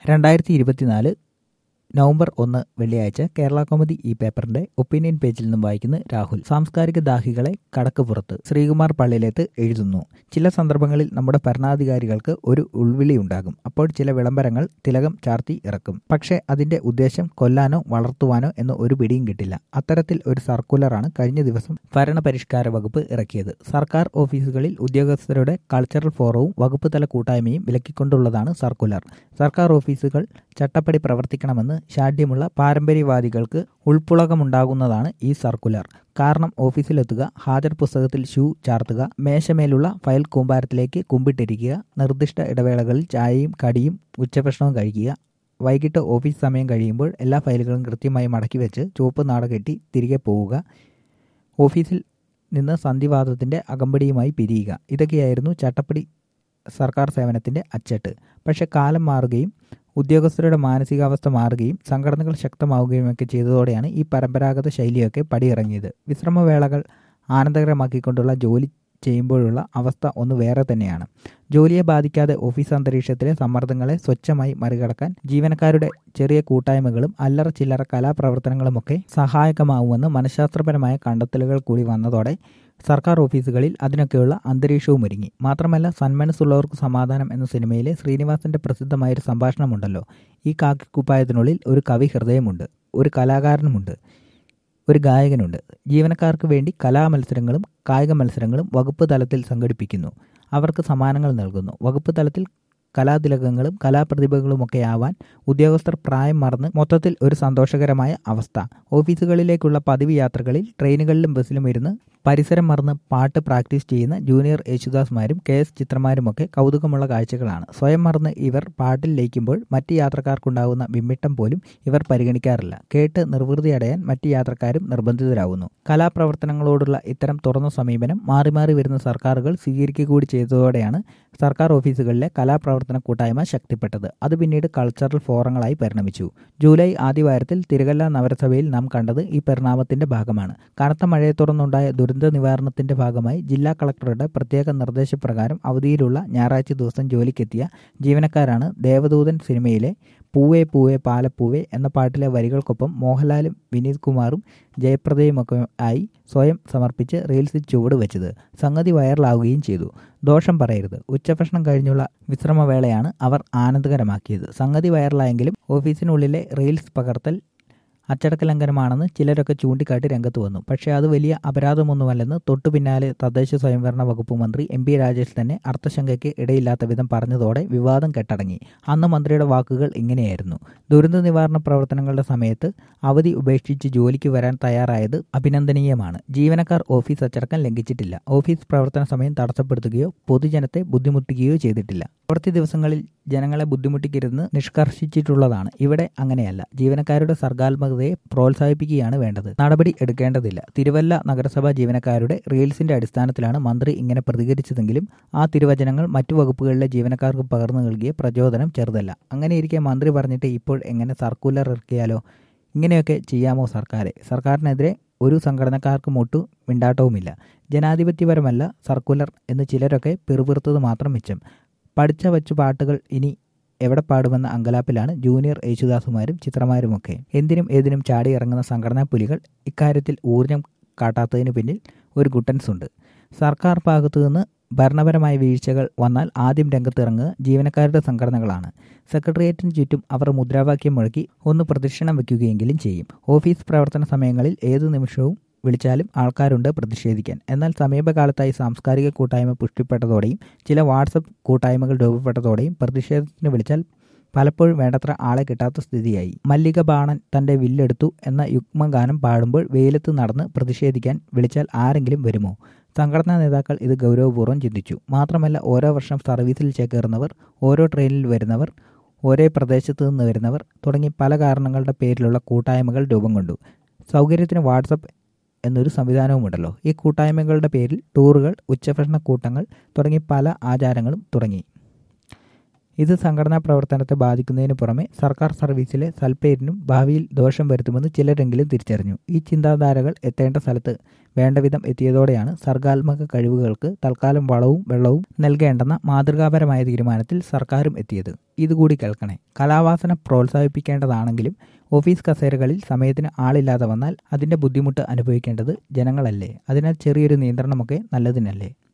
രണ്ടായിരത്തി ഇരുപത്തിനാല് നവംബർ ഒന്ന് വെള്ളിയാഴ്ച കേരള കോമഡി ഈ പേപ്പറിന്റെ ഒപ്പീനിയൻ പേജിൽ നിന്നും വായിക്കുന്ന രാഹുൽ സാംസ്കാരിക ദാഹികളെ കടക്ക് പുറത്ത് ശ്രീകുമാർ പള്ളിയിലേത്ത് എഴുതുന്നു ചില സന്ദർഭങ്ങളിൽ നമ്മുടെ ഭരണാധികാരികൾക്ക് ഒരു ഉൾവിളി ഉണ്ടാകും അപ്പോൾ ചില വിളംബരങ്ങൾ തിലകം ചാർത്തി ഇറക്കും പക്ഷേ അതിന്റെ ഉദ്ദേശം കൊല്ലാനോ വളർത്തുവാനോ എന്ന് ഒരു പിടിയും കിട്ടില്ല അത്തരത്തിൽ ഒരു സർക്കുലറാണ് കഴിഞ്ഞ ദിവസം ഭരണപരിഷ്കാര വകുപ്പ് ഇറക്കിയത് സർക്കാർ ഓഫീസുകളിൽ ഉദ്യോഗസ്ഥരുടെ കൾച്ചറൽ ഫോറവും വകുപ്പ് തല കൂട്ടായ്മയും വിലക്കിക്കൊണ്ടുള്ളതാണ് സർക്കുലർ സർക്കാർ ഓഫീസുകൾ ചട്ടപ്പടി പ്രവർത്തിക്കണമെന്ന് ശാഠ്യമുള്ള പാരമ്പര്യവാദികൾക്ക് ഉൾപ്പുളകമുണ്ടാകുന്നതാണ് ഈ സർക്കുലർ കാരണം ഓഫീസിലെത്തുക ഹാജർ പുസ്തകത്തിൽ ഷൂ ചാർത്തുക മേശമേലുള്ള ഫയൽ കൂമ്പാരത്തിലേക്ക് കുമ്പിട്ടിരിക്കുക നിർദ്ദിഷ്ട ഇടവേളകളിൽ ചായയും കടിയും ഉച്ചഭക്ഷണവും കഴിക്കുക വൈകിട്ട് ഓഫീസ് സമയം കഴിയുമ്പോൾ എല്ലാ ഫയലുകളും കൃത്യമായി മടക്കി വെച്ച് ചുവപ്പ് നാട കെട്ടി തിരികെ പോവുക ഓഫീസിൽ നിന്ന് സന്ധിവാദത്തിൻ്റെ അകമ്പടിയുമായി പിരിയുക ഇതൊക്കെയായിരുന്നു ചട്ടപ്പടി സർക്കാർ സേവനത്തിൻ്റെ അച്ചട്ട് പക്ഷെ കാലം മാറുകയും ഉദ്യോഗസ്ഥരുടെ മാനസികാവസ്ഥ മാറുകയും സംഘടനകൾ ശക്തമാവുകയും ഒക്കെ ചെയ്തതോടെയാണ് ഈ പരമ്പരാഗത ശൈലിയൊക്കെ പടിയിറങ്ങിയത് വിശ്രമവേളകൾ ആനന്ദകരമാക്കിക്കൊണ്ടുള്ള ജോലി ചെയ്യുമ്പോഴുള്ള അവസ്ഥ ഒന്ന് വേറെ തന്നെയാണ് ജോലിയെ ബാധിക്കാതെ ഓഫീസ് അന്തരീക്ഷത്തിലെ സമ്മർദ്ദങ്ങളെ സ്വച്ഛമായി മറികടക്കാൻ ജീവനക്കാരുടെ ചെറിയ കൂട്ടായ്മകളും അല്ലറ ചില്ലറ കലാപ്രവർത്തനങ്ങളുമൊക്കെ സഹായകമാവുമെന്ന് മനഃശാസ്ത്രപരമായ കണ്ടെത്തലുകൾ കൂടി വന്നതോടെ സർക്കാർ ഓഫീസുകളിൽ അതിനൊക്കെയുള്ള അന്തരീക്ഷവും ഒരുങ്ങി മാത്രമല്ല സന്മനസ്സുള്ളവർക്ക് സമാധാനം എന്ന സിനിമയിലെ ശ്രീനിവാസന്റെ പ്രസിദ്ധമായൊരു സംഭാഷണമുണ്ടല്ലോ ഈ കാക്കിക്കുപ്പായത്തിനുള്ളിൽ ഒരു കവി ഹൃദയമുണ്ട് ഒരു കലാകാരനുമുണ്ട് ഒരു ഗായകനുണ്ട് ജീവനക്കാർക്ക് വേണ്ടി കലാമത്സരങ്ങളും കായിക മത്സരങ്ങളും വകുപ്പ് തലത്തിൽ സംഘടിപ്പിക്കുന്നു അവർക്ക് സമ്മാനങ്ങൾ നൽകുന്നു വകുപ്പ് തലത്തിൽ കലാതിലകങ്ങളും കലാപ്രതിഭകളുമൊക്കെ ആവാൻ ഉദ്യോഗസ്ഥർ പ്രായം മറന്ന് മൊത്തത്തിൽ ഒരു സന്തോഷകരമായ അവസ്ഥ ഓഫീസുകളിലേക്കുള്ള പതിവ് യാത്രകളിൽ ട്രെയിനുകളിലും ബസ്സിലും ഇരുന്ന് പരിസരം മറന്ന് പാട്ട് പ്രാക്ടീസ് ചെയ്യുന്ന ജൂനിയർ യേശുദാസ്മാരും കെ എസ് ചിത്രമാരുമൊക്കെ കൗതുകമുള്ള കാഴ്ചകളാണ് സ്വയം മറന്ന് ഇവർ പാട്ടിൽ ലയിക്കുമ്പോൾ മറ്റ് യാത്രക്കാർക്കുണ്ടാകുന്ന വിമ്മിട്ടം പോലും ഇവർ പരിഗണിക്കാറില്ല കേട്ട് നിർവൃതി അടയാൻ മറ്റ് യാത്രക്കാരും നിർബന്ധിതരാകുന്നു കലാപ്രവർത്തനങ്ങളോടുള്ള ഇത്തരം തുറന്ന സമീപനം മാറി മാറി വരുന്ന സർക്കാരുകൾ സ്വീകരിക്കുക കൂടി ചെയ്തതോടെയാണ് സർക്കാർ ഓഫീസുകളിലെ കലാപ്രവർത്തന കൂട്ടായ്മ ശക്തിപ്പെട്ടത് അത് പിന്നീട് കൾച്ചറൽ ഫോറങ്ങളായി പരിണമിച്ചു ജൂലൈ ആദ്യവാരത്തിൽ തിരുവല്ല നഗരസഭയിൽ നാം കണ്ടത് ഈ പരിണാമത്തിന്റെ ഭാഗമാണ് കനത്ത മഴയെ തുടർന്നുണ്ടായ ദുരന്ത നിവാരണത്തിന്റെ ഭാഗമായി ജില്ലാ കളക്ടറുടെ പ്രത്യേക നിർദ്ദേശപ്രകാരം അവധിയിലുള്ള ഞായറാഴ്ച ദിവസം ജോലിക്കെത്തിയ ജീവനക്കാരാണ് ദേവദൂതൻ സിനിമയിലെ പൂവേ പൂവേ പാലപ്പൂവേ എന്ന പാട്ടിലെ വരികൾക്കൊപ്പം മോഹൻലാലും വിനീത് കുമാറും ജയപ്രദയുമൊക്കെ ആയി സ്വയം സമർപ്പിച്ച് റീൽസിൽ ചുവട് വെച്ചത് സംഗതി വൈറലാവുകയും ചെയ്തു ദോഷം പറയരുത് ഉച്ചഭക്ഷണം കഴിഞ്ഞുള്ള വിശ്രമവേളയാണ് അവർ ആനന്ദകരമാക്കിയത് സംഗതി വൈറലായെങ്കിലും ഓഫീസിനുള്ളിലെ റീൽസ് പകർത്തൽ അച്ചടക്ക ലംഘനമാണെന്ന് ചിലരൊക്കെ ചൂണ്ടിക്കാട്ടി രംഗത്ത് വന്നു പക്ഷേ അത് വലിയ അപരാധമൊന്നുമല്ലെന്ന് തൊട്ടു പിന്നാലെ തദ്ദേശ സ്വയംഭരണ വകുപ്പ് മന്ത്രി എം പി രാജേഷ് തന്നെ അർത്ഥശങ്കയ്ക്ക് ഇടയില്ലാത്ത വിധം പറഞ്ഞതോടെ വിവാദം കെട്ടടങ്ങി അന്ന് മന്ത്രിയുടെ വാക്കുകൾ ഇങ്ങനെയായിരുന്നു ദുരന്ത നിവാരണ പ്രവർത്തനങ്ങളുടെ സമയത്ത് അവധി ഉപേക്ഷിച്ച് ജോലിക്ക് വരാൻ തയ്യാറായത് അഭിനന്ദനീയമാണ് ജീവനക്കാർ ഓഫീസ് അച്ചടക്കം ലംഘിച്ചിട്ടില്ല ഓഫീസ് പ്രവർത്തന സമയം തടസ്സപ്പെടുത്തുകയോ പൊതുജനത്തെ ബുദ്ധിമുട്ടിക്കുകയോ ചെയ്തിട്ടില്ല പ്രവൃത്തി ദിവസങ്ങളിൽ ജനങ്ങളെ ബുദ്ധിമുട്ടിക്കരുതെന്ന് നിഷ്കർഷിച്ചിട്ടുള്ളതാണ് ഇവിടെ അങ്ങനെയല്ല ജീവനക്കാരുടെ സർഗാത്മകതയെ പ്രോത്സാഹിപ്പിക്കുകയാണ് വേണ്ടത് നടപടി എടുക്കേണ്ടതില്ല തിരുവല്ല നഗരസഭാ ജീവനക്കാരുടെ റീൽസിന്റെ അടിസ്ഥാനത്തിലാണ് മന്ത്രി ഇങ്ങനെ പ്രതികരിച്ചതെങ്കിലും ആ തിരുവചനങ്ങൾ മറ്റു വകുപ്പുകളിലെ ജീവനക്കാർക്ക് പകർന്നു നൽകിയ പ്രചോദനം ചെറുതല്ല അങ്ങനെയിരിക്കെ മന്ത്രി പറഞ്ഞിട്ട് ഇപ്പോൾ എങ്ങനെ സർക്കുലർ ഇറക്കിയാലോ ഇങ്ങനെയൊക്കെ ചെയ്യാമോ സർക്കാരെ സർക്കാരിനെതിരെ ഒരു സംഘടനക്കാർക്കും ഒട്ടും മിണ്ടാട്ടവുമില്ല ജനാധിപത്യപരമല്ല സർക്കുലർ എന്ന് ചിലരൊക്കെ പിറുപിറുത്തത് മാത്രം മിച്ചം പഠിച്ച വച്ചു പാട്ടുകൾ ഇനി എവിടെ പാടുമെന്ന അങ്കലാപ്പിലാണ് ജൂനിയർ യേശുദാസുമാരും ചിത്രമാരുമൊക്കെ എന്തിനും ഏതിനും ചാടിയിറങ്ങുന്ന സംഘടനാ പുലികൾ ഇക്കാര്യത്തിൽ ഊർജം കാട്ടാത്തതിന് പിന്നിൽ ഒരു ഗുട്ടൻസ് ഉണ്ട് സർക്കാർ ഭാഗത്തു നിന്ന് ഭരണപരമായ വീഴ്ചകൾ വന്നാൽ ആദ്യം രംഗത്തിറങ്ങുക ജീവനക്കാരുടെ സംഘടനകളാണ് സെക്രട്ടേറിയറ്റിന് ചുറ്റും അവർ മുദ്രാവാക്യം മുഴക്കി ഒന്ന് പ്രദക്ഷിണം വയ്ക്കുകയെങ്കിലും ചെയ്യും ഓഫീസ് പ്രവർത്തന സമയങ്ങളിൽ ഏതു നിമിഷവും വിളിച്ചാലും ആൾക്കാരുണ്ട് പ്രതിഷേധിക്കാൻ എന്നാൽ സമീപകാലത്തായി സാംസ്കാരിക കൂട്ടായ്മ പുഷ്ടിപ്പെട്ടതോടെയും ചില വാട്സപ്പ് കൂട്ടായ്മകൾ രൂപപ്പെട്ടതോടെയും പ്രതിഷേധത്തിന് വിളിച്ചാൽ പലപ്പോഴും വേണ്ടത്ര ആളെ കിട്ടാത്ത സ്ഥിതിയായി മല്ലിക ബാണൻ തന്റെ വില്ലെടുത്തു എന്ന യുഗ്മഗാനം പാടുമ്പോൾ വെയിലത്ത് നടന്ന് പ്രതിഷേധിക്കാൻ വിളിച്ചാൽ ആരെങ്കിലും വരുമോ സംഘടനാ നേതാക്കൾ ഇത് ഗൗരവപൂർവ്വം ചിന്തിച്ചു മാത്രമല്ല ഓരോ വർഷം സർവീസിൽ ചേക്കേറുന്നവർ ഓരോ ട്രെയിനിൽ വരുന്നവർ ഒരേ പ്രദേശത്ത് നിന്ന് വരുന്നവർ തുടങ്ങി പല കാരണങ്ങളുടെ പേരിലുള്ള കൂട്ടായ്മകൾ രൂപം കൊണ്ടു സൗകര്യത്തിന് വാട്സപ്പ് എന്നൊരു സംവിധാനവുമുണ്ടല്ലോ ഈ കൂട്ടായ്മകളുടെ പേരിൽ ടൂറുകൾ ഉച്ചഭക്ഷണ കൂട്ടങ്ങൾ തുടങ്ങി പല ആചാരങ്ങളും തുടങ്ങി ഇത് സംഘടനാ പ്രവർത്തനത്തെ ബാധിക്കുന്നതിന് പുറമെ സർക്കാർ സർവീസിലെ സൽപ്പേരിനും ഭാവിയിൽ ദോഷം വരുത്തുമെന്ന് ചിലരെങ്കിലും തിരിച്ചറിഞ്ഞു ഈ ചിന്താധാരകൾ എത്തേണ്ട സ്ഥലത്ത് വേണ്ടവിധം എത്തിയതോടെയാണ് സർഗാത്മക കഴിവുകൾക്ക് തൽക്കാലം വളവും വെള്ളവും നൽകേണ്ടെന്ന മാതൃകാപരമായ തീരുമാനത്തിൽ സർക്കാരും എത്തിയത് ഇതുകൂടി കേൾക്കണേ കലാവാസന പ്രോത്സാഹിപ്പിക്കേണ്ടതാണെങ്കിലും ഓഫീസ് കസേരകളിൽ സമയത്തിന് ആളില്ലാതെ വന്നാൽ അതിന്റെ ബുദ്ധിമുട്ട് അനുഭവിക്കേണ്ടത് ജനങ്ങളല്ലേ അതിനാൽ ചെറിയൊരു നിയന്ത്രണമൊക്കെ നല്ലതിനല്ലേ